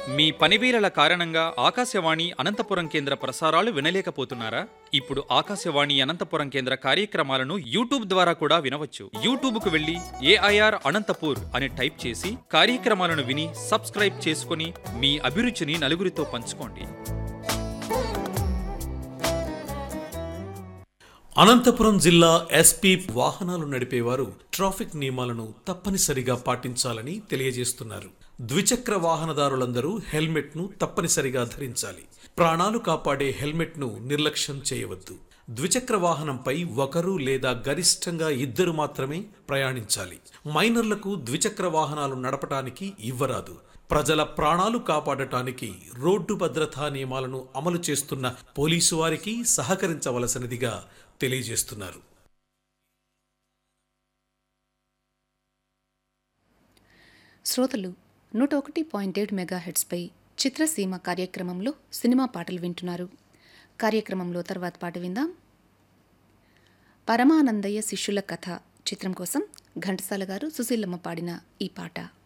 మీ పనివేళల కారణంగా ఆకాశవాణి అనంతపురం కేంద్ర ప్రసారాలు వినలేకపోతున్నారా ఇప్పుడు ఆకాశవాణి అనంతపురం కేంద్ర కార్యక్రమాలను యూట్యూబ్ ద్వారా కూడా వినవచ్చు యూట్యూబ్ కు వెళ్లి ఏఐఆర్ అనంతపూర్ అని టైప్ చేసి కార్యక్రమాలను విని సబ్స్క్రైబ్ చేసుకుని మీ అభిరుచిని నలుగురితో పంచుకోండి అనంతపురం జిల్లా ఎస్పీ వాహనాలు నడిపేవారు ట్రాఫిక్ నియమాలను తప్పనిసరిగా పాటించాలని తెలియజేస్తున్నారు ద్విచక్ర వాహనదారులందరూ హెల్మెట్ ను తప్పనిసరిగా ధరించాలి ప్రాణాలు కాపాడే హెల్మెట్ ను నిర్లక్ష్యం చేయవద్దు ద్విచక్ర వాహనంపై ఒకరు లేదా గరిష్టంగా ఇద్దరు మాత్రమే ప్రయాణించాలి మైనర్లకు ద్విచక్ర వాహనాలు నడపటానికి ఇవ్వరాదు ప్రజల ప్రాణాలు కాపాడటానికి రోడ్డు భద్రతా నియమాలను అమలు చేస్తున్న పోలీసు వారికి సహకరించవలసినదిగా తెలియజేస్తున్నారు శ్రోతలు నూట ఒకటి పాయింట్ ఏడు మెగాహెడ్స్పై చిత్రసీమ కార్యక్రమంలో సినిమా పాటలు వింటున్నారు కార్యక్రమంలో తర్వాత పాట విందాం పరమానందయ్య శిష్యుల కథ చిత్రం కోసం ఘంటసాల గారు సుశీలమ్మ పాడిన ఈ పాట